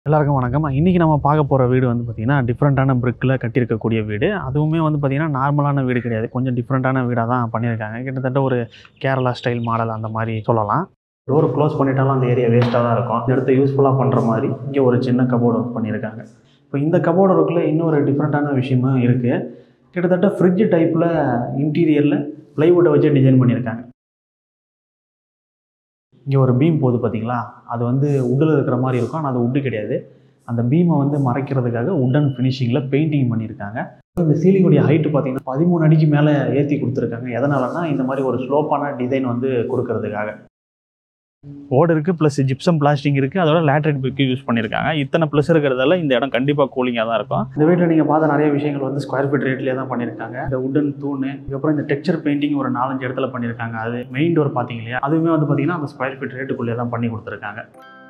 எல்லாருக்கும் வணக்கம் இன்றைக்கி நம்ம பார்க்க போகிற வீடு வந்து பார்த்திங்கன்னா டிஃப்ரெண்ட்டான பிரிக்கில் கட்டியிருக்கக்கூடிய வீடு அதுவுமே வந்து பார்த்திங்கன்னா நார்மலான வீடு கிடையாது கொஞ்சம் டிஃப்ரெண்ட்டான வீடாக தான் பண்ணியிருக்காங்க கிட்டத்தட்ட ஒரு கேரளா ஸ்டைல் மாடல் அந்த மாதிரி சொல்லலாம் டோர் க்ளோஸ் பண்ணிட்டாலும் அந்த ஏரியா வேஸ்ட்டாக தான் இருக்கும் இந்த இடத்த யூஸ்ஃபுல்லாக பண்ணுற மாதிரி இங்கே ஒரு சின்ன கபோர்டு ஒர்க் பண்ணியிருக்காங்க இப்போ இந்த கபோர்டு ஒர்க்கில் இன்னொரு டிஃப்ரெண்ட்டான விஷயமும் இருக்குது கிட்டத்தட்ட ஃப்ரிட்ஜ் டைப்பில் இன்டீரியரில் ப்ளைவுட்டை வச்சு டிசைன் பண்ணியிருக்காங்க இங்கே ஒரு பீம் போகுது பார்த்தீங்களா அது வந்து உட்டில் இருக்கிற மாதிரி இருக்கும் ஆனால் அது உட்டு கிடையாது அந்த பீமை வந்து மறைக்கிறதுக்காக உட்டன் ஃபினிஷிங்கில் பெயிண்டிங் பண்ணியிருக்காங்க இந்த சீலிங்குடைய ஹைட்டு பார்த்தீங்கன்னா பதிமூணு அடிக்கு மேலே ஏற்றி கொடுத்துருக்காங்க எதனாலனா இந்த மாதிரி ஒரு ஸ்லோப்பான டிசைன் வந்து கொடுக்கறதுக்காக ஓடு இருக்குது ப்ளஸ் ஜிப்சம் பிளாஸ்டிக் இருக்குது அதோட லேட்ரைட் பிரிக்கு யூஸ் பண்ணியிருக்காங்க இத்தனை ப்ளஸ் இருக்கிறதால இந்த இடம் கண்டிப்பாக கூலிங்காக தான் இருக்கும் இந்த வீட்டில் நீங்கள் பார்த்த நிறைய விஷயங்கள் வந்து ஸ்கொயர் ஃபீட் ரேட்லேயே தான் பண்ணியிருக்காங்க இந்த உட்டன் தூண் இதுக்கப்புறம் இந்த டெக்ஸ்சர் பெயிண்டிங் ஒரு நாலஞ்சு இடத்துல பண்ணியிருக்காங்க அது மெயின் டோர் பார்த்தீங்க இல்லையா அதுவுமே வந்து பார்த்தீங்கன்னா அந்த ஸ்கொயர் ஃபீட் ரேட்டுக்குள்ளே தான் பண்ணி கொடுத்துருக்காங்க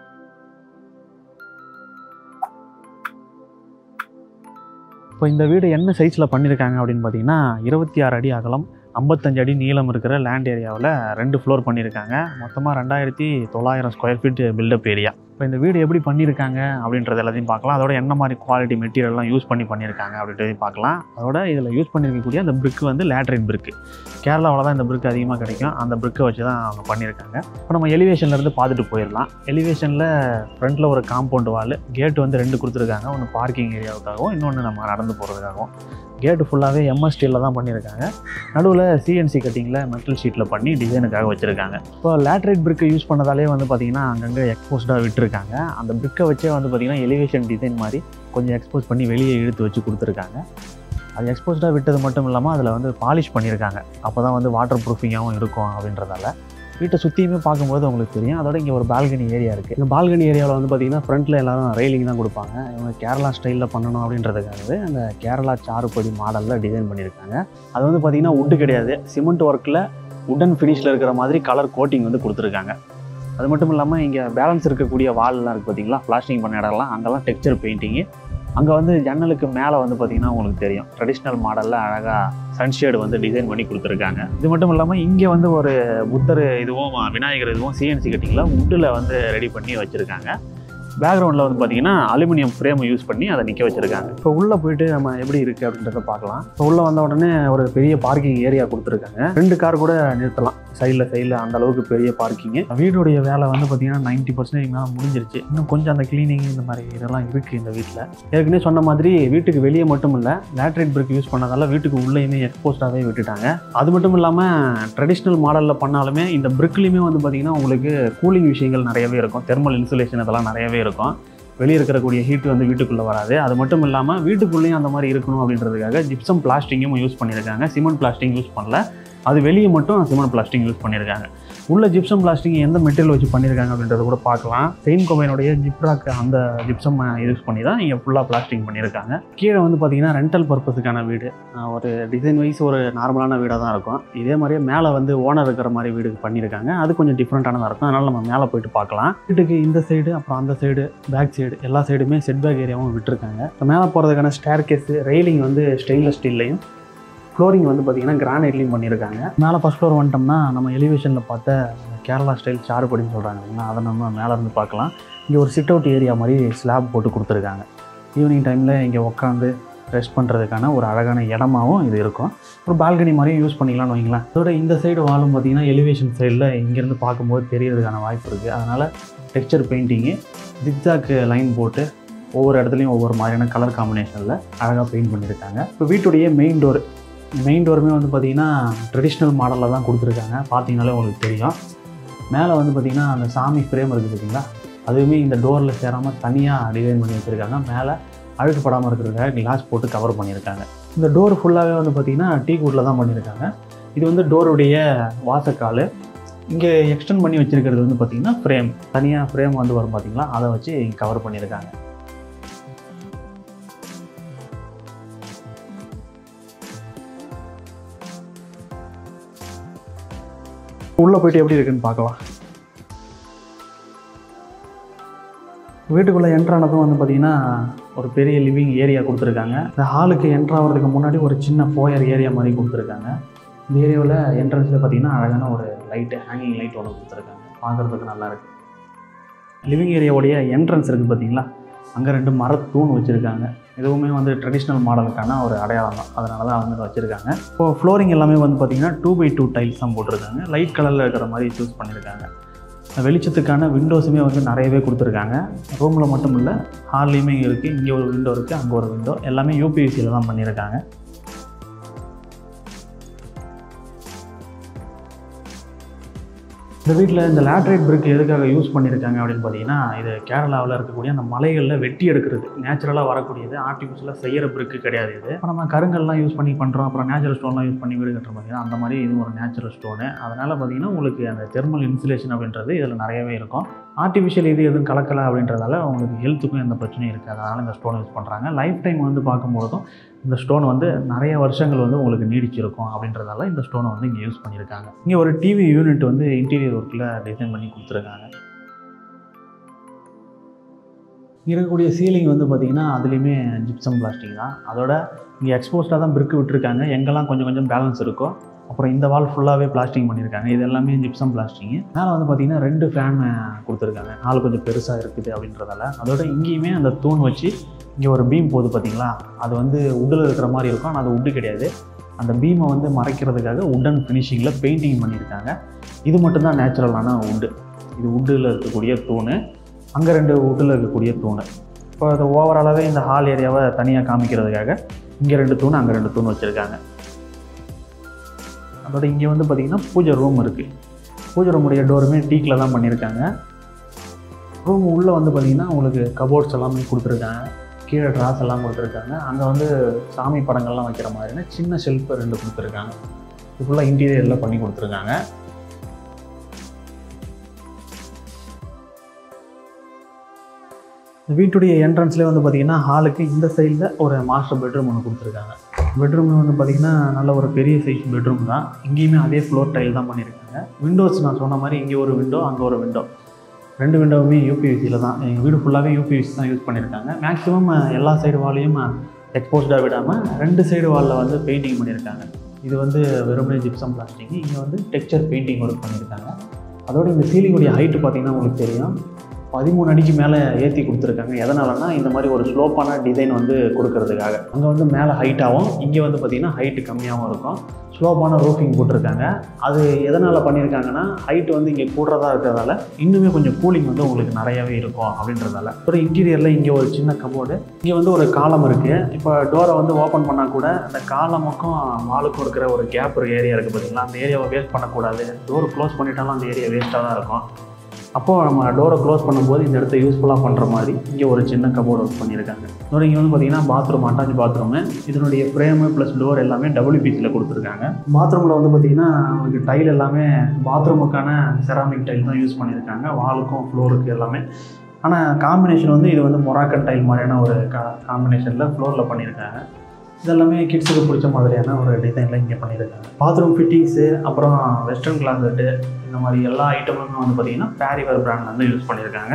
இப்போ இந்த வீடு என்ன சைஸில் பண்ணியிருக்காங்க அப்படின்னு பார்த்தீங்கன்னா இருபத்தி ஆறு அடி அகலம் ஐம்பத்தஞ்சு அடி நீளம் இருக்கிற லேண்ட் ஏரியாவில் ரெண்டு ஃப்ளோர் பண்ணியிருக்காங்க மொத்தமாக ரெண்டாயிரத்தி தொள்ளாயிரம் ஸ்கொயர் ஃபீட் பில்டப் ஏரியா இப்போ இந்த வீடு எப்படி பண்ணியிருக்காங்க அப்படின்றது எல்லாத்தையும் பார்க்கலாம் அதோட என்ன மாதிரி குவாலிட்டி மெட்டீரியல்லாம் யூஸ் பண்ணி பண்ணியிருக்காங்க அப்படின்றதையும் பார்க்கலாம் அதோட இதில் யூஸ் பண்ணியிருக்கக்கூடிய அந்த பிரிக் வந்து லேட்ரைன் பிரிக்கு கேரளாவில் தான் இந்த பிரிக் அதிகமாக கிடைக்கும் அந்த பிரிக்கை வச்சு தான் அவங்க பண்ணியிருக்காங்க இப்போ நம்ம எலிவேஷன்லேருந்து பார்த்துட்டு போயிடலாம் எலிவேஷனில் ஃப்ரண்ட்டில் ஒரு காம்பவுண்ட் வால் கேட் வந்து ரெண்டு கொடுத்துருக்காங்க ஒன்று பார்க்கிங் ஏரியாவுக்காகவும் இன்னொன்று நம்ம நடந்து போகிறதுக்காகவும் கேட்டு ஃபுல்லாகவே எம்எஸ் ஸ்டீலில் தான் பண்ணியிருக்காங்க நடுவில் சிஎன்சி கட்டிங்கில் மெட்டல் ஷீட்டில் பண்ணி டிசைனுக்காக வச்சுருக்காங்க இப்போ லேட்ரைட் பிரிக்கை யூஸ் பண்ணதாலே வந்து பார்த்திங்கன்னா அங்கங்கே எக்ஸ்போஸ்டாக விட்டுருக்காங்க அந்த பிரிக்கை வச்சே வந்து பார்த்திங்கன்னா எலிவேஷன் டிசைன் மாதிரி கொஞ்சம் எக்ஸ்போஸ் பண்ணி வெளியே இழுத்து வச்சு கொடுத்துருக்காங்க அது எக்ஸ்போஸ்டாக விட்டது மட்டும் இல்லாமல் அதில் வந்து பாலிஷ் பண்ணியிருக்காங்க அப்போ தான் வந்து வாட்டர் ப்ரூஃபிங்காகவும் இருக்கும் அப்படின்றதால வீட்டை சுற்றியுமே பார்க்கும்போது உங்களுக்கு தெரியும் அதோட இங்கே ஒரு பால்கனி ஏரியா இருக்குது இந்த பால்கனி ஏரியாவில் வந்து பார்த்திங்கன்னா ஃப்ரண்ட்டில் எல்லாரும் ரெயிலிங் தான் கொடுப்பாங்க இவங்க கேரளா ஸ்டைலில் பண்ணணும் அப்படின்றதுக்காகவே அந்த கேரளா சாறுபடி மாடலில் டிசைன் பண்ணியிருக்காங்க அது வந்து பார்த்திங்கன்னா உட்டு கிடையாது சிமெண்ட் ஒர்க்கில் உடன் ஃபினிஷில் இருக்கிற மாதிரி கலர் கோட்டிங் வந்து கொடுத்துருக்காங்க அது மட்டும் இல்லாமல் இங்கே பேலன்ஸ் இருக்கக்கூடிய வால்லாம் இருக்குது பார்த்தீங்களா பிளாஸ்டிங் பண்ண இடம்லாம் அங்கெல்லாம் டெக்ஸ்சர் பெயிண்டிங்கு அங்கே வந்து ஜன்னலுக்கு மேலே வந்து பார்த்திங்கன்னா உங்களுக்கு தெரியும் ட்ரெடிஷ்னல் மாடலில் அழகாக சன்ஷேடு வந்து டிசைன் பண்ணி கொடுத்துருக்காங்க இது மட்டும் இல்லாமல் இங்கே வந்து ஒரு புத்தர் இதுவும் விநாயகர் இதுவும் சிஎன்சி கட்டிங்கில் உட்டில் வந்து ரெடி பண்ணி வச்சுருக்காங்க பேக்ரவுண்டில் வந்து பார்த்தீங்கன்னா அலுமினியம் ஃப்ரேம் யூஸ் பண்ணி அதை நிற்க வச்சுருக்காங்க இப்போ உள்ளே போயிட்டு நம்ம எப்படி இருக்குது அப்படின்றத பார்க்கலாம் இப்போ உள்ளே வந்த உடனே ஒரு பெரிய பார்க்கிங் ஏரியா கொடுத்துருக்காங்க ரெண்டு கார் கூட நிறுத்தலாம் சைடில் சைடில் அந்த அளவுக்கு பெரிய பார்க்கிங்கு வீடுடைய வேலை வந்து பார்த்தீங்கன்னா நைன்ட்டி பர்சன்டேஜ் மேலே முடிஞ்சிருச்சு இன்னும் கொஞ்சம் அந்த க்ளீனிங் இந்த மாதிரி இதெல்லாம் இருக்குது இந்த வீட்டில் ஏற்கனவே சொன்ன மாதிரி வீட்டுக்கு வெளியே மட்டும் இல்லை லேட்ரைட் பிரிக் யூஸ் பண்ணதால வீட்டுக்கு உள்ளேயுமே எக்ஸ்போஸ்டாகவே விட்டுட்டாங்க அது மட்டும் இல்லாமல் ட்ரெடிஷ்னல் மாடலில் பண்ணாலுமே இந்த பிரிக்லேயுமே வந்து பார்த்திங்கன்னா உங்களுக்கு கூலிங் விஷயங்கள் நிறையவே இருக்கும் தெர்மல் இன்சுலேஷன் இதெல்லாம் நிறையவே இருக்கும் வெளியே இருக்கக்கூடிய ஹீட் வந்து வீட்டுக்குள்ளே வராது அது மட்டும் இல்லாமல் வீட்டுக்குள்ளேயும் அந்த மாதிரி இருக்கணும் அப்படின்றதுக்காக ஜிப்சம் பிளாஸ்டிங்கும் யூஸ் பண்ணியிருக்காங்க சிமெண்ட் பிளாஸ்டிங் யூஸ் பண்ணல அது வெளியே மட்டும் சிமெண்ட் பிளாஸ்டிக் யூஸ் பண்ணியிருக்காங்க உள்ள ஜிப்சம் பிளாஸ்டிக் எந்த மெட்டீரியல் வச்சு பண்ணியிருக்காங்க அப்படின்றத கூட பார்க்கலாம் செயின் கொமையினுடைய ஜிப்ராக் அந்த ஜிப்சம் யூஸ் பண்ணி தான் இங்கே ஃபுல்லாக பிளாஸ்டிக் பண்ணியிருக்காங்க கீழே வந்து பார்த்தீங்கன்னா ரெண்டல் பர்பஸுக்கான வீடு ஆஹ் ஒரு டிசைன் வைஸ் ஒரு நார்மலான வீடாக தான் இருக்கும் இதே மாதிரியே மேலே வந்து ஓனர் இருக்கிற மாதிரி வீடு பண்ணியிருக்காங்க அது கொஞ்சம் டிஃப்ரெண்ட்டானதாக இருக்கும் அதனால் நம்ம மேலே போயிட்டு பார்க்கலாம் வீட்டுக்கு இந்த சைடு அப்புறம் அந்த சைடு பேக் சைடு எல்லா சைடுமே செட் பேக் ஏரியாவும் விட்டுருக்காங்க இப்போ மேலே போகிறதுக்கான ஸ்டேர் கேஸு ரெயிலிங் வந்து ஸ்டெயின்லெஸ் ஸ்டீல்லையும் ஃப்ளோரிங் வந்து பார்த்தீங்கன்னா கிரானைட்லையும் பண்ணியிருக்காங்க மேலே ஃபஸ்ட் ஃப்ளோர் வந்துட்டோம்னா நம்ம எலிவேஷனில் பார்த்த கேரளா ஸ்டைல் சாறுபடின்னு சொல்கிறாங்க இல்லைங்களா அதை நம்ம மேலே இருந்து பார்க்கலாம் இங்கே ஒரு சிட் அவுட் ஏரியா மாதிரி ஸ்லாப் போட்டு கொடுத்துருக்காங்க ஈவினிங் டைமில் இங்கே உட்காந்து ரெஸ்ட் பண்ணுறதுக்கான ஒரு அழகான இடமாவும் இது இருக்கும் ஒரு பால்கனி மாதிரியும் யூஸ் பண்ணிக்கலாம்னு வைங்களேன் அதோட இந்த சைடு வாலும் பார்த்தீங்கன்னா எலிவேஷன் சைடில் இங்கேருந்து பார்க்கும்போது தெரியறதுக்கான வாய்ப்பு இருக்குது அதனால் டெக்ஸ்சர் பெயிண்டிங்கு ஜிக்ஜாக் லைன் போட்டு ஒவ்வொரு இடத்துலையும் ஒவ்வொரு மாதிரியான கலர் காம்பினேஷனில் அழகாக பெயிண்ட் பண்ணியிருக்காங்க இப்போ வீட்டுடைய மெயின் டோர் மெயின் டோருமே வந்து பார்த்திங்கன்னா ட்ரெடிஷ்னல் மாடலில் தான் கொடுத்துருக்காங்க பார்த்தீங்கனாலே உங்களுக்கு தெரியும் மேலே வந்து பார்த்திங்கன்னா அந்த சாமி ஃப்ரேம் இருக்குது பார்த்தீங்களா அதுவுமே இந்த டோரில் சேராமல் தனியாக டிசைன் பண்ணி வச்சுருக்காங்க மேலே அழுக்குப்படாமல் இருக்கிறதுக்காக கிளாஸ் போட்டு கவர் பண்ணியிருக்காங்க இந்த டோர் ஃபுல்லாகவே வந்து பார்த்திங்கன்னா டீ கூட்டில் தான் பண்ணியிருக்காங்க இது வந்து டோருடைய வாசக்கால் இங்கே எக்ஸ்டெண்ட் பண்ணி வச்சுருக்கிறது வந்து பார்த்திங்கன்னா ஃப்ரேம் தனியாக ஃப்ரேம் வந்து வரும் பார்த்தீங்களா அதை வச்சு கவர் பண்ணியிருக்காங்க உள்ளே போயிட்டு எப்படி இருக்குன்னு பார்க்கலாம் வீட்டுக்குள்ளே என்ட்ரானதும் வந்து பார்த்திங்கன்னா ஒரு பெரிய லிவிங் ஏரியா கொடுத்துருக்காங்க இந்த ஹாலுக்கு என்ட்ரு ஆகிறதுக்கு முன்னாடி ஒரு சின்ன ஃபோயர் ஏரியா மாதிரி கொடுத்துருக்காங்க இந்த ஏரியாவில் என்ட்ரன்ஸில் பார்த்தீங்கன்னா அழகான ஒரு லைட்டு ஹேங்கிங் லைட் ஒன்று கொடுத்துருக்காங்க பார்க்குறதுக்கு நல்லா இருக்கு லிவிங் ஏரியாவுடைய என்ட்ரன்ஸ் இருக்குது பார்த்தீங்களா அங்கே ரெண்டு மரத்தூண் வச்சுருக்காங்க இதுவுமே வந்து ட்ரெடிஷ்னல் மாடலுக்கான ஒரு அடையாளம் தான் அதனால தான் வந்து வச்சுருக்காங்க இப்போ ஃப்ளோரிங் எல்லாமே வந்து பார்த்திங்கன்னா டூ பை டூ டைல்ஸ் தான் போட்டிருக்காங்க லைட் கலரில் இருக்கிற மாதிரி சூஸ் பண்ணியிருக்காங்க வெளிச்சத்துக்கான விண்டோஸுமே வந்து நிறையவே கொடுத்துருக்காங்க ரூமில் மட்டும் இல்லை ஹால்லையுமே இருக்குது இங்கே ஒரு விண்டோ இருக்குது அங்கே ஒரு விண்டோ எல்லாமே யூபிஎஸ்சியில் தான் பண்ணியிருக்காங்க இந்த வீட்டில் இந்த லேட்ரைட் பிரிக் எதுக்காக யூஸ் பண்ணியிருக்காங்க அப்படின்னு பார்த்தீங்கன்னா இது கேரளாவில் இருக்கக்கூடிய அந்த மலைகளில் வெட்டி எடுக்கிறது நேச்சுரலாக வரக்கூடியது ஆர்டிஃபிஷியலாக செய்கிற பிரிக்கு கிடையாது இது இப்போ நம்ம கருங்கல்லாம் யூஸ் பண்ணி பண்ணுறோம் அப்புறம் நேச்சுரல் ஸ்டோன்லாம் யூஸ் பண்ணி வீடு கட்டுற பார்த்தீங்கன்னா அந்த மாதிரி இது ஒரு நேச்சுரல் ஸ்டோனு அதனால் பார்த்தீங்கன்னா உங்களுக்கு அந்த தெர்மல் இன்சுலேஷன் அப்படின்றது இதில் நிறையவே இருக்கும் ஆர்டிஃபிஷியல் இது எதுவும் கலக்கலை அப்படின்றதால உங்களுக்கு ஹெல்த்துக்கும் எந்த பிரச்சனையும் இருக்காது அதனால் இந்த ஸ்டோன் யூஸ் பண்ணுறாங்க லைஃப் டைம் வந்து பார்க்கும்போதும் இந்த ஸ்டோன் வந்து நிறைய வருஷங்கள் வந்து உங்களுக்கு நீடிச்சிருக்கும் அப்படின்றதால இந்த ஸ்டோனை வந்து இங்கே யூஸ் பண்ணியிருக்காங்க இங்கே ஒரு டிவி யூனிட் வந்து இன்டீரியர் ஒர்க்கில் டிசைன் பண்ணி கொடுத்துருக்காங்க இங்கே இருக்கக்கூடிய சீலிங் வந்து பார்த்திங்கன்னா அதுலேயுமே ஜிப்சம் பிளாஸ்டிக் தான் அதோட இங்கே எக்ஸ்போஸ்டாக தான் பிரிக்கு விட்டுருக்காங்க எங்கெல்லாம் கொஞ்சம் கொஞ்சம் பேலன்ஸ் இருக்கோ அப்புறம் இந்த வால் ஃபுல்லாகவே பிளாஸ்டிங் பண்ணியிருக்காங்க இது எல்லாமே ஜிப்சம் பிளாஸ்டிங்கு மேலே வந்து பார்த்திங்கன்னா ரெண்டு ஃபேன் கொடுத்துருக்காங்க ஹால் கொஞ்சம் பெருசாக இருக்குது அப்படின்றதால அதோட இங்கேயுமே அந்த தூண் வச்சு இங்கே ஒரு பீம் போகுது பார்த்தீங்களா அது வந்து உட்டில் இருக்கிற மாதிரி இருக்கும் ஆனால் அது உட்டு கிடையாது அந்த பீமை வந்து மறைக்கிறதுக்காக உட்டன் ஃபினிஷிங்கில் பெயிண்டிங் பண்ணியிருக்காங்க இது மட்டும்தான் நேச்சுரலான உட்டு இது உட்டில் இருக்கக்கூடிய தூண் அங்கே ரெண்டு உட்டில் இருக்கக்கூடிய தூண் இப்போ அது ஓவராலாகவே இந்த ஹால் ஏரியாவை தனியாக காமிக்கிறதுக்காக இங்கே ரெண்டு தூண் அங்கே ரெண்டு தூண் வச்சுருக்காங்க அதோட இங்கே வந்து பார்த்திங்கன்னா பூஜை ரூம் இருக்குது பூஜை ரூமுடைய டோருமே டீக்கில் தான் பண்ணியிருக்காங்க ரூம் உள்ளே வந்து பார்த்திங்கன்னா உங்களுக்கு கபோர்ட்ஸ் எல்லாமே கொடுத்துருக்காங்க கீழே ட்ராஸ் எல்லாம் கொடுத்துருக்காங்க அங்கே வந்து சாமி படங்கள்லாம் வைக்கிற மாதிரியான சின்ன ஷெல்ஃபு ரெண்டு கொடுத்துருக்காங்க இது ஃபுல்லாக இன்டீரியரில் பண்ணி கொடுத்துருக்காங்க இந்த வீட்டுடைய என்ட்ரன்ஸ்லேயே வந்து பார்த்திங்கன்னா ஹாலுக்கு இந்த சைடில் ஒரு மாஸ்டர் பெட்ரூம் ஒன்று கொடுத்துருக்காங்க பெட்ரூம் வந்து பார்த்திங்கன்னா நல்ல ஒரு பெரிய சைஸ் பெட்ரூம் தான் இங்கேயுமே அதே ஃப்ளோர் டைல் தான் பண்ணியிருக்காங்க விண்டோஸ் நான் சொன்ன மாதிரி இங்கே ஒரு விண்டோ அங்கே ஒரு விண்டோ ரெண்டு விண்டோவுமே யூபிவிசியில் தான் எங்கள் வீடு ஃபுல்லாகவே யூபிவிசி தான் யூஸ் பண்ணியிருக்காங்க மேக்ஸிமம் எல்லா சைடு வாலையும் எக்ஸ்போஸ்டாக விடாமல் ரெண்டு சைடு வாலில் வந்து பெயிண்டிங் பண்ணியிருக்காங்க இது வந்து வெறுமனே ஜிப்சம் பிளாஸ்டிக் இங்கே வந்து டெக்ஸ்சர் பெயிண்டிங் ஒர்க் பண்ணியிருக்காங்க அதோட இந்த சீலிங்குடைய ஹைட்டு பார்த்தீங்கன்னா உங்களுக்கு தெரியும் பதிமூணு அடிக்கு மேலே ஏற்றி கொடுத்துருக்காங்க எதனாலனா இந்த மாதிரி ஒரு ஸ்லோப்பான டிசைன் வந்து கொடுக்கறதுக்காக அங்கே வந்து மேலே ஹைட்டாகவும் இங்கே வந்து பார்த்திங்கன்னா ஹைட்டு கம்மியாகவும் இருக்கும் ஸ்லோப்பான ரூஃபிங் போட்டிருக்காங்க அது எதனால் பண்ணியிருக்காங்கன்னா ஹைட் வந்து இங்கே கூடுறதா இருக்கிறதால இன்னுமே கொஞ்சம் கூலிங் வந்து உங்களுக்கு நிறையவே இருக்கும் அப்படின்றதால ஒரு இன்டீரியரில் இங்கே ஒரு சின்ன கபோர்டு இங்கே வந்து ஒரு காலம் இருக்குது இப்போ டோரை வந்து ஓப்பன் பண்ணால் கூட அந்த காலமுக்கும் வாலுக்கும் இருக்கிற ஒரு கேப் ஒரு ஏரியா இருக்குது பார்த்தீங்களா அந்த ஏரியாவை வேஸ்ட் பண்ணக்கூடாது டோர் க்ளோஸ் பண்ணிட்டாலும் அந்த ஏரியா வேஸ்ட்டாக தான் இருக்கும் அப்போது நம்ம டோரை க்ளோஸ் பண்ணும்போது இந்த இடத்த யூஸ்ஃபுல்லாக பண்ணுற மாதிரி இங்கே ஒரு சின்ன கபோர்டு ஒர்க் பண்ணியிருக்காங்க இன்னொரு இங்கே வந்து பார்த்தீங்கன்னா பாத்ரூம் அட்டாச் பாத்ரூமு இதனுடைய ஃப்ரேமு ப்ளஸ் டோர் எல்லாமே டபிள்யூபிசியில் கொடுத்துருக்காங்க பாத்ரூமில் வந்து பார்த்தீங்கன்னா உங்களுக்கு டைல் எல்லாமே பாத்ரூமுக்கான செராமிக் டைல் தான் யூஸ் பண்ணியிருக்காங்க வாலுக்கும் ஃப்ளோருக்கு எல்லாமே ஆனால் காம்பினேஷன் வந்து இது வந்து மொராக்கன் டைல் மாதிரியான ஒரு கா காம்பினேஷனில் ஃப்ளோரில் பண்ணியிருக்காங்க இதெல்லாமே கிட்ஸுக்கு பிடிச்ச மாதிரியான ஒரு டிசைனில் இங்கே பண்ணியிருக்காங்க பாத்ரூம் ஃபிட்டிங்ஸு அப்புறம் வெஸ்டர்ன் கிளாசெட்டு இந்த மாதிரி எல்லா ஐட்டமுமே வந்து பார்த்திங்கன்னா பேரிவர் பிராண்ட் வந்து யூஸ் பண்ணியிருக்காங்க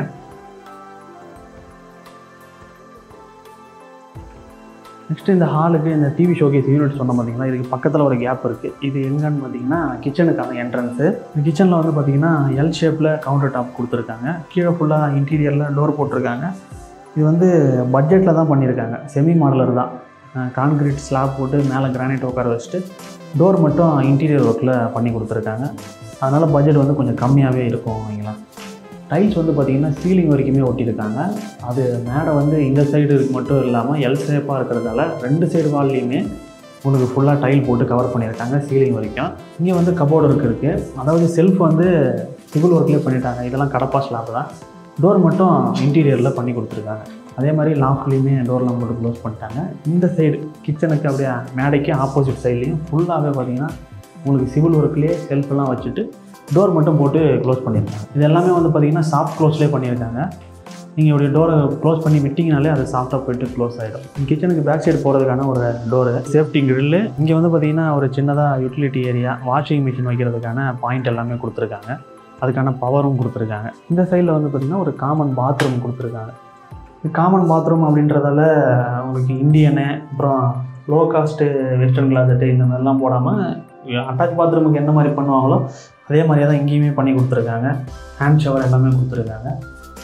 நெக்ஸ்ட் இந்த ஹாலுக்கு இந்த டிவி ஷோகேஸ் யூனிட் சொன்ன பார்த்தீங்கன்னா இதுக்கு பக்கத்தில் ஒரு கேப் இருக்குது இது எங்கன்னு பார்த்தீங்கன்னா கிச்சனுக்கான என்ட்ரன்ஸு இந்த கிச்சனில் வந்து பார்த்தீங்கன்னா எல் ஷேப்பில் கவுண்டர் டாப் கொடுத்துருக்காங்க கீழே ஃபுல்லாக இன்டீரியரில் டோர் போட்டிருக்காங்க இது வந்து பட்ஜெட்டில் தான் பண்ணியிருக்காங்க செமி மாடலர் தான் கான்கிரீட் ஸ்லாப் போட்டு மேலே கிரானைட் உட்கார வச்சுட்டு டோர் மட்டும் இன்டீரியர் ஒர்க்கில் பண்ணி கொடுத்துருக்காங்க அதனால் பட்ஜெட் வந்து கொஞ்சம் கம்மியாகவே இருக்கும் அவங்களா டைல்ஸ் வந்து பார்த்திங்கன்னா சீலிங் வரைக்குமே ஒட்டியிருக்காங்க அது மேடை வந்து இந்த சைடு மட்டும் இல்லாமல் எல் ஷேப்பாக இருக்கிறதால ரெண்டு சைடு வால்லையுமே உங்களுக்கு ஃபுல்லாக டைல் போட்டு கவர் பண்ணியிருக்காங்க சீலிங் வரைக்கும் இங்கே வந்து கபோர்டு ஒர்க் இருக்குது அதாவது செல்ஃப் வந்து சிவில் ஒர்க்லேயே பண்ணிட்டாங்க இதெல்லாம் கடப்பா ஸ்லாப் தான் டோர் மட்டும் இன்டீரியரில் பண்ணி கொடுத்துருக்காங்க அதே மாதிரி லாஃப்ட்லேயுமே டோர்லாம் போட்டு க்ளோஸ் பண்ணிட்டாங்க இந்த சைடு கிச்சனுக்கு அப்படியே மேடைக்கு ஆப்போசிட் சைட்லேயும் ஃபுல்லாகவே பார்த்தீங்கன்னா உங்களுக்கு சிவில் ஒர்க்லேயே செல்ஃபெல்லாம் வச்சுட்டு டோர் மட்டும் போட்டு க்ளோஸ் பண்ணியிருக்காங்க இது எல்லாமே வந்து பார்த்தீங்கன்னா சாஃப்ட் க்ளோஸ்லேயே பண்ணியிருக்காங்க நீங்கள் இப்படி டோரை க்ளோஸ் பண்ணி விட்டிங்கனாலே அது சாஃப்டாக போயிட்டு க்ளோஸ் ஆகிடும் கிச்சனுக்கு பேக் சைடு போகிறதுக்கான ஒரு டோரு சேஃப்டி கிரில்லு இங்கே வந்து பார்த்தீங்கன்னா ஒரு சின்னதாக யூட்டிலிட்டி ஏரியா வாஷிங் மிஷின் வைக்கிறதுக்கான பாயிண்ட் எல்லாமே கொடுத்துருக்காங்க அதுக்கான பவரும் கொடுத்துருக்காங்க இந்த சைடில் வந்து பார்த்திங்கன்னா ஒரு காமன் பாத்ரூம் கொடுத்துருக்காங்க காமன் பாத்ரூம் அப்படின்றதால உங்களுக்கு இந்தியனு அப்புறம் லோ காஸ்ட்டு வெஸ்டர்ன் கிளாசெட்டு இந்த மாதிரிலாம் போடாமல் அட்டாச் பாத்ரூமுக்கு என்ன மாதிரி பண்ணுவாங்களோ அதே மாதிரியே தான் இங்கேயுமே பண்ணி கொடுத்துருக்காங்க ஹேண்ட் ஷவர் எல்லாமே கொடுத்துருக்காங்க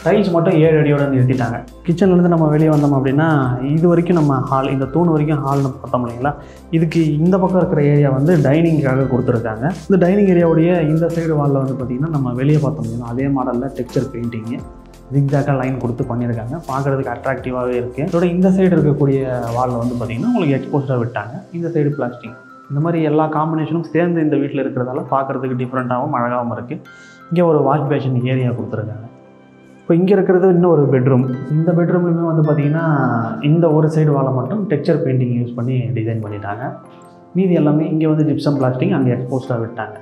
டைல்ஸ் மட்டும் ஏழு அடியோட நிறுத்திட்டாங்க கிச்சன்லேருந்து நம்ம வெளியே வந்தோம் அப்படின்னா இது வரைக்கும் நம்ம ஹால் இந்த தூண் வரைக்கும் ஹால்னு பார்த்தோம் இல்லைங்களா இதுக்கு இந்த பக்கம் இருக்கிற ஏரியா வந்து டைனிங்காக கொடுத்துருக்காங்க இந்த டைனிங் ஏரியாவுடைய இந்த சைடு வாலில் வந்து பார்த்திங்கன்னா நம்ம வெளியே பார்த்தோம் அப்படின்னா அதே மாடலில் டெக்ஸ்சர் பெயிண்டிங்கு ஜிக்ஜாக்காக லைன் கொடுத்து பண்ணியிருக்காங்க பார்க்குறதுக்கு அட்ராக்டிவாகவே இருக்குது இதோட இந்த சைடு இருக்கக்கூடிய வாலில் வந்து பார்த்திங்கன்னா உங்களுக்கு எக்ஸ்போஸ்டாக விட்டாங்க இந்த சைடு பிளாஸ்டிக் இந்த மாதிரி எல்லா காம்பினேஷனும் சேர்ந்து இந்த வீட்டில் இருக்கிறதால பார்க்குறதுக்கு டிஃப்ரெண்ட்டாகவும் அழகாகவும் இருக்குது இங்கே ஒரு வாஷ் பேஷன் ஏரியா கொடுத்துருக்காங்க இப்போ இங்கே இருக்கிறது இன்னும் ஒரு பெட்ரூம் இந்த பெட்ரூம்லையுமே வந்து பார்த்திங்கன்னா இந்த ஒரு சைடு வாழை மட்டும் டெக்ஸ்சர் பெயிண்டிங் யூஸ் பண்ணி டிசைன் பண்ணிட்டாங்க மீதி எல்லாமே இங்கே வந்து ஜிப்சம் பிளாஸ்டிக் அங்கே எக்ஸ்போஸ்டாக விட்டாங்க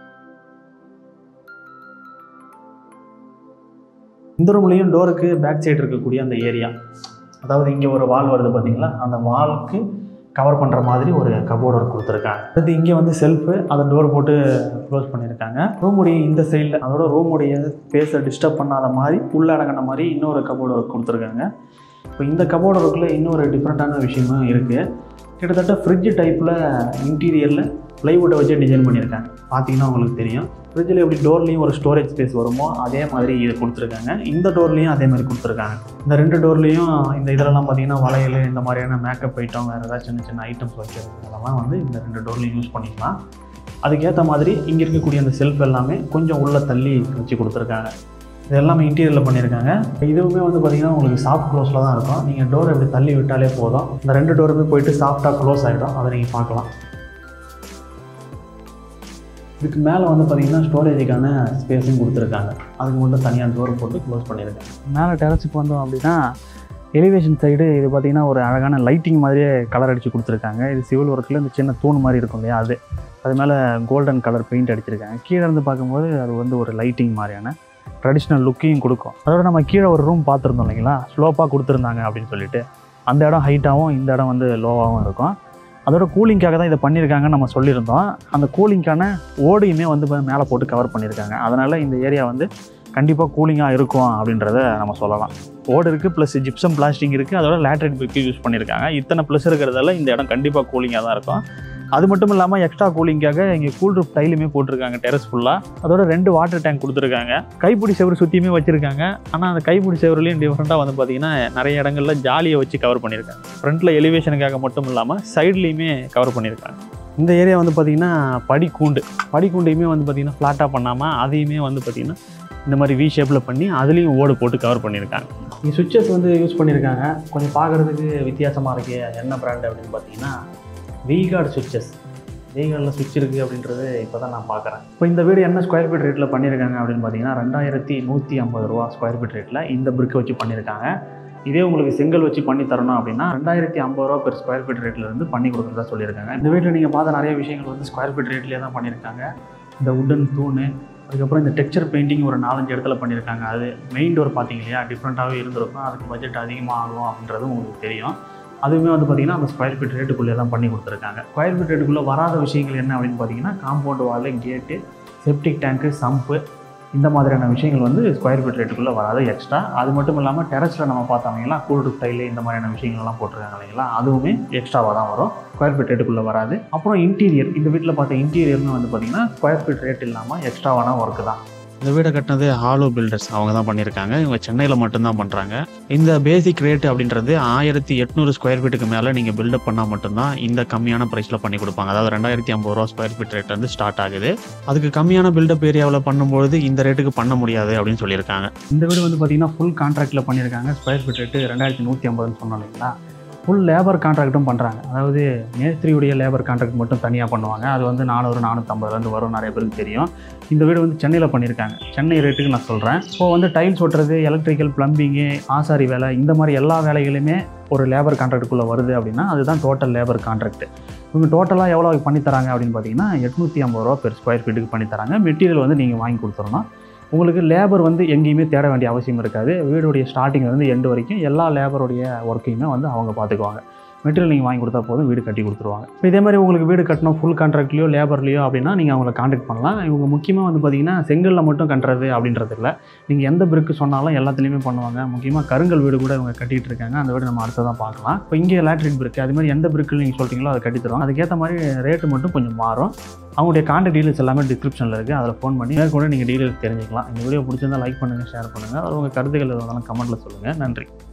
இந்த ரூம்லேயும் டோருக்கு பேக் சைடு இருக்கக்கூடிய அந்த ஏரியா அதாவது இங்கே ஒரு வால் வருது பார்த்தீங்களா அந்த வாலுக்கு கவர் பண்ணுற மாதிரி ஒரு கபோர்டு ஒர்க் கொடுத்துருக்காங்க அடுத்து இங்கே வந்து செல்ஃபு அதை டோர் போட்டு க்ளோஸ் பண்ணியிருக்காங்க ரூமுடைய இந்த சைடில் அதோட ரூமுடைய ஸ்பேஸை டிஸ்டர்ப் பண்ணாத மாதிரி உள்ளடங்கின மாதிரி இன்னொரு கபோர்டு ஒர்க் கொடுத்துருக்காங்க இப்போ இந்த கபோர்டு ஒர்க்கில் இன்னொரு டிஃப்ரெண்ட்டான விஷயமும் இருக்குது கிட்டத்தட்ட ஃப்ரிட்ஜ் டைப்பில் இன்டீரியரில் ப்ளைவுட்டை வச்சு டிசைன் பண்ணியிருக்காங்க பார்த்தீங்கன்னா உங்களுக்கு தெரியும் ஃப்ரிட்ஜில் எப்படி டோர்லேயும் ஒரு ஸ்டோரேஜ் ஸ்பேஸ் வருமோ அதே மாதிரி இது கொடுத்துருக்காங்க இந்த டோர்லேயும் அதே மாதிரி கொடுத்துருக்காங்க இந்த ரெண்டு டோர்லேயும் இந்த இதிலலாம் பார்த்தீங்கன்னா வளையல் இந்த மாதிரியான மேக்கப் ஐட்டம் வேறு ஏதாவது சின்ன சின்ன ஐட்டம்ஸ் வைக்கிறது அதெல்லாம் வந்து இந்த ரெண்டு டோர்லையும் யூஸ் பண்ணிக்கலாம் அதுக்கேற்ற மாதிரி இங்கே இருக்கக்கூடிய அந்த செல்ஃப் எல்லாமே கொஞ்சம் உள்ளே தள்ளி வச்சு கொடுத்துருக்காங்க இது எல்லாமே இன்டீரியரில் பண்ணியிருக்காங்க இதுவுமே வந்து பார்த்திங்கன்னா உங்களுக்கு சாஃப்ட் க்ளோஸில் தான் இருக்கும் நீங்கள் டோர் இப்படி தள்ளி விட்டாலே போதும் இந்த ரெண்டு டோருமே போயிட்டு சாஃப்டாக க்ளோஸ் ஆகிடும் அதை நீங்கள் பார்க்கலாம் இதுக்கு மேலே வந்து பார்த்திங்கன்னா ஸ்டோரேஜுக்கான ஸ்பேஸும் கொடுத்துருக்காங்க அதுக்கு மட்டும் தனியாக டோர் போட்டு க்ளோஸ் பண்ணியிருக்காங்க மேலே டெரஸுக்கு வந்தோம் அப்படின்னா எலிவேஷன் சைடு இது பார்த்திங்கன்னா ஒரு அழகான லைட்டிங் மாதிரியே கலர் அடித்து கொடுத்துருக்காங்க இது சிவில் ஒர்க்கில் இந்த சின்ன தூண் மாதிரி இருக்கும் இல்லையா அது அது மேலே கோல்டன் கலர் பெயிண்ட் அடிச்சிருக்காங்க கீழே இருந்து பார்க்கும்போது அது வந்து ஒரு லைட்டிங் மாதிரியான ட்ரெடிஷ்னல் லுக்கையும் கொடுக்கும் அதோட நம்ம கீழே ஒரு ரூம் பார்த்துருந்தோம் இல்லைங்களா ஸ்லோப்பாக கொடுத்துருந்தாங்க அப்படின்னு சொல்லிட்டு அந்த இடம் ஹைட்டாகவும் இந்த இடம் வந்து லோவாகவும் இருக்கும் அதோட கூலிங்காக தான் இதை பண்ணியிருக்காங்கன்னு நம்ம சொல்லியிருந்தோம் அந்த கூலிங்க்கான ஓடையுமே வந்து மேலே போட்டு கவர் பண்ணியிருக்காங்க அதனால் இந்த ஏரியா வந்து கண்டிப்பாக கூலிங்காக இருக்கும் அப்படின்றத நம்ம சொல்லலாம் ஓடு இருக்குது ப்ளஸ் ஜிப்சம் பிளாஸ்டிக் இருக்குது அதோட லேட்ரைட் பிரிக்கு யூஸ் பண்ணியிருக்காங்க இத்தனை ப்ளஸ் இருக்கிறதால இந்த இடம் கண்டிப்பாக கூலிங்காக தான் இருக்கும் அது மட்டும் இல்லாமல் எக்ஸ்ட்ரா கூலிங்காக இங்கே கூல் ரூப் டைலுமே போட்டிருக்காங்க டெரஸ் ஃபுல்லாக அதோட ரெண்டு வாட்டர் டேங்க் கொடுத்துருக்காங்க கைப்பிடி செவரு சுற்றியுமே வச்சுருக்காங்க ஆனால் அந்த கைப்பிடி செவருலையும் டிஃப்ரெண்ட்டாக வந்து பார்த்திங்கன்னா நிறைய இடங்கள்ல ஜாலியை வச்சு கவர் பண்ணியிருக்காங்க ஃப்ரண்ட்டில் எலிவேஷனுக்காக மட்டும் இல்லாமல் சைட்லேயுமே கவர் பண்ணியிருக்காங்க இந்த ஏரியா வந்து பார்த்திங்கன்னா படிக்கூண்டு படிக்கூண்டையுமே வந்து பார்த்திங்கன்னா ஃப்ளாட்டாக பண்ணாமல் அதையுமே வந்து பார்த்திங்கன்னா இந்த மாதிரி வி ஷேப்பில் பண்ணி அதுலேயும் ஓடு போட்டு கவர் பண்ணியிருக்காங்க இங்கே சுவிட்சஸ் வந்து யூஸ் பண்ணியிருக்காங்க கொஞ்சம் பார்க்குறதுக்கு வித்தியாசமாக இருக்கு என்ன பிராண்ட் அப்படின்னு பார்த்தீங்கன்னா வீகார்டு சுவிட்சஸ் வீகார்டில் சுவிட்ச் இருக்குது அப்படின்றது இப்போ தான் நான் பார்க்குறேன் இப்போ இந்த வீடு என்ன ஸ்கொயர் ஃபீட் ரேட்டில் பண்ணியிருக்காங்க அப்படின்னு பார்த்தீங்கன்னா ரெண்டாயிரத்தி நூற்றி ஐம்பது ரூபா ஸ்கொயர் ஃபீட் ரேட்டில் இந்த பிரிக்கை வச்சு பண்ணியிருக்காங்க இதே உங்களுக்கு செங்கல் வச்சு பண்ணி தரணும் அப்படின்னா ரெண்டாயிரத்தி ஐம்பது ரூபா பெர் ஸ்கொயர் ஃபீட் ரேட்ல இருந்து பண்ணி கொடுக்குறதா சொல்லியிருக்காங்க இந்த வீட்டில் நீங்கள் பார்த்த நிறைய விஷயங்கள் வந்து ஸ்கொயர் ஃபீட் ரேட்லேயே தான் பண்ணியிருக்காங்க இந்த உட்டன் தூண் அதுக்கப்புறம் இந்த டெக்ஸ்சர் பெயிண்டிங் ஒரு நாலஞ்சு இடத்துல பண்ணியிருக்காங்க அது மெயின் டோர் பார்த்தீங்க இல்லையா டிஃப்ரெண்ட்டாகவே இருந்திருக்கும் அதுக்கு பட்ஜெட் அதிகமாக ஆகும் அப்படின்றது உங்களுக்கு தெரியும் அதுவுமே வந்து பார்த்திங்கன்னா அந்த ஸ்கொயர் ஃபீட் ரேட்டுக்குள்ளே தான் பண்ணி கொடுத்துருக்காங்க ஸ்கொயர் ஃபீட் ரேட்டுக்குள்ளே வராத விஷயங்கள் என்ன அப்படின்னு பார்த்தீங்கன்னா காம்பவுண்ட் வாலு கேட்டு செப்டிக் டேங்க்கு சம்பு இந்த மாதிரியான விஷயங்கள் வந்து ஸ்கொயர் ஃபீட் ரேட்டுக்குள்ளே வராது எக்ஸ்ட்ரா அது மட்டும் இல்லாமல் டெரஸில் நம்ம பார்த்தோம்னா கூல்டு டைலு இந்த மாதிரியான விஷயங்கள்லாம் போட்டிருக்காங்க இல்லைங்களா அதுவுமே எக்ஸ்ட்ராவாக தான் வரும் ஸ்கொயர் ஃபீட் ரேட்டுக்குள்ளே வராது அப்புறம் இன்டீரியர் இந்த வீட்டில் பார்த்த இன்டீரியர்னு வந்து பார்த்திங்கன்னா ஸ்கொயர் ஃபீட் ரேட் இல்லாமல் எக்ஸ்ட்ராவான ஒர்க்கு தான் இந்த வீடை கட்டினது ஹாலோ பில்டர்ஸ் அவங்க தான் பண்ணியிருக்காங்க இவங்க சென்னையில் மட்டும்தான் பண்ணுறாங்க இந்த பேசிக் ரேட் அப்படின்றது ஆயிரத்தி எட்நூறு ஸ்கொயர் ஃபீட்டுக்கு மேலே நீங்கள் பில்டப் பண்ணால் மட்டும்தான் இந்த கம்மியான ப்ரைஸில் பண்ணி கொடுப்பாங்க அதாவது ரெண்டாயிரத்தி ஐம்பது ரூபா ஸ்கொயர் ஃபீட் ரேட் வந்து ஸ்டார்ட் ஆகுது அதுக்கு கம்மியான பில்டப் ஏரியாவில் பண்ணும்போது இந்த ரேட்டுக்கு பண்ண முடியாது அப்படின்னு சொல்லியிருக்காங்க இந்த வீடு வந்து பார்த்தீங்கன்னா ஃபுல் கான்ட்ராக்டில் பண்ணியிருக்காங்க ஸ்கொயர் ஃபீட் ரேட்டு ரெண்டாயிரத்தி நூற்றி ஐம்பதுன்னு சொன்னோம் இல்லைங்களா ஃபுல் லேபர் கான்ட்ராக்ட்டும் பண்ணுறாங்க அதாவது மேஸ்திரியுடைய லேபர் கான்ட்ராக்ட் மட்டும் தனியாக பண்ணுவாங்க அது வந்து நானூறு நானூற்றம்பதுலேருந்து வரும் நிறைய பேருக்கு தெரியும் இந்த வீடு வந்து சென்னையில் பண்ணியிருக்காங்க சென்னை ரேட்டுக்கு நான் சொல்கிறேன் இப்போ வந்து டைல்ஸ் ஒட்டுறது எலக்ட்ரிக்கல் ப்ளம்பிங்கு ஆசாரி வேலை இந்த மாதிரி எல்லா வேலைகளுமே ஒரு லேபர் கான்ட்ராக்டுக்குள்ளே வருது அப்படின்னா அதுதான் டோட்டல் லேபர் கான்ட்ராக்ட் இவங்க டோட்டலாக எவ்வளோ பண்ணி தராங்க அப்படின்னு பார்த்தீங்கன்னா எட்நூற்றி ஐம்பது ரூபா பெர் ஸ்கொயர் ஃபீட்டுக்கு பண்ணி தராங்க மெட்டீரியல் வந்து நீங்கள் வாங்கி கொடுத்துடணும் உங்களுக்கு லேபர் வந்து எங்கேயுமே தேட வேண்டிய அவசியம் இருக்காது வீடுடைய ஸ்டார்டிங்லேருந்து எண்டு வரைக்கும் எல்லா லேபருடைய ஒர்க்கையுமே வந்து அவங்க பார்த்துக்குவாங்க மெட்டீரியல் நீங்கள் வாங்கி கொடுத்தா போதும் வீடு கட்டி கொடுத்துருவாங்க இப்போ இதே மாதிரி உங்களுக்கு வீடு கட்டணும் ஃபுல் கான்ட்ராக்ட்லையோ லேபர்லையோ அப்படின்னா நீங்கள் அவங்கள காண்டாக்ட் பண்ணலாம் இவங்க முக்கியமாக வந்து பார்த்தீங்கன்னா செங்கல்ல மட்டும் கட்டுறது அப்படின்றது இல்லை நீங்கள் எந்த பிரிக்கு சொன்னாலும் எல்லாத்துலேயுமே பண்ணுவாங்க முக்கியமாக கருங்கல் வீடு கூட இவங்க கட்டிட்டு இருக்காங்க அந்த வீடு நம்ம அடுத்ததான் பார்க்கலாம் இப்போ இங்கே லேட்ரின் பிரிக்கு அது மாதிரி எந்த பிரிக்கில் நீங்கள் சொல்கிறீங்களோ அதை கட்டி தருவாங்க அதுக்கேற்ற மாதிரி ரேட்டு மட்டும் கொஞ்சம் மாறும் அவங்களுடைய காண்டாக்ட் டீடைல்ஸ் எல்லாமே டிஸ்கிரிப்ஷனில் இருக்குது அதில் ஃபோன் பண்ணி மேற்கொண்டு நீங்கள் டீடைல்ஸ் தெரிஞ்சுக்கலாம் இந்த வீடியோ பிடிச்சிருந்தா லைக் பண்ணுங்கள் ஷேர் பண்ணுங்கள் அது உங்கள் கருத்துக்கள் எதுவும் கமெண்ட்டில் சொல்லுங்கள் நன்றி